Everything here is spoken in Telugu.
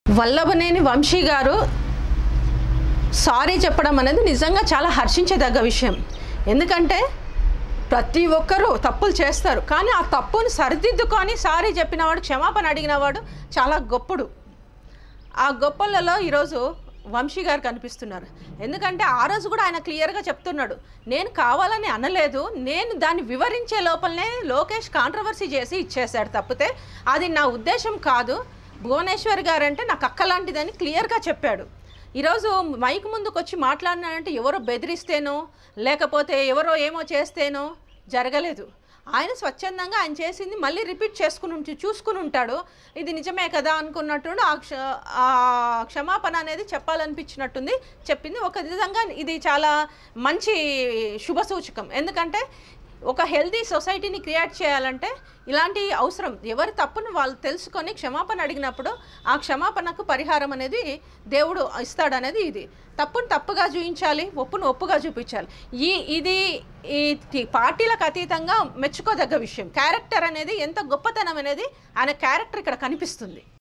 వల్లభనేని వంశీ గారు సారీ చెప్పడం అనేది నిజంగా చాలా హర్షించదగ్గ విషయం ఎందుకంటే ప్రతి ఒక్కరూ తప్పులు చేస్తారు కానీ ఆ తప్పుని సరిదిద్దుకొని సారీ చెప్పినవాడు క్షమాపణ అడిగినవాడు చాలా గొప్పడు ఆ గొప్పలలో ఈరోజు వంశీ గారు కనిపిస్తున్నారు ఎందుకంటే ఆ రోజు కూడా ఆయన క్లియర్గా చెప్తున్నాడు నేను కావాలని అనలేదు నేను దాన్ని వివరించే లోపలనే లోకేష్ కాంట్రవర్సీ చేసి ఇచ్చేశాడు తప్పితే అది నా ఉద్దేశం కాదు భువనేశ్వర్ గారు అంటే నాకు అక్క లాంటిదని క్లియర్గా చెప్పాడు ఈరోజు మైక్ ముందుకు వచ్చి మాట్లాడినానంటే ఎవరో బెదిరిస్తేనో లేకపోతే ఎవరో ఏమో చేస్తేనో జరగలేదు ఆయన స్వచ్ఛందంగా ఆయన చేసింది మళ్ళీ రిపీట్ చేసుకుని ఉంచి చూసుకుని ఉంటాడు ఇది నిజమే కదా అనుకున్నట్టు ఆ క్ష ఆ క్షమాపణ అనేది చెప్పాలనిపించినట్టుంది చెప్పింది ఒక విధంగా ఇది చాలా మంచి శుభ సూచకం ఎందుకంటే ఒక హెల్దీ సొసైటీని క్రియేట్ చేయాలంటే ఇలాంటి అవసరం ఎవరి తప్పును వాళ్ళు తెలుసుకొని క్షమాపణ అడిగినప్పుడు ఆ క్షమాపణకు పరిహారం అనేది దేవుడు ఇస్తాడనేది ఇది తప్పును తప్పుగా చూపించాలి ఒప్పును ఒప్పుగా చూపించాలి ఈ ఇది ఈ టి- పార్టీలకు అతీతంగా మెచ్చుకోదగ్గ విషయం క్యారెక్టర్ అనేది ఎంత గొప్పతనం అనేది ఆయన క్యారెక్టర్ ఇక్కడ కనిపిస్తుంది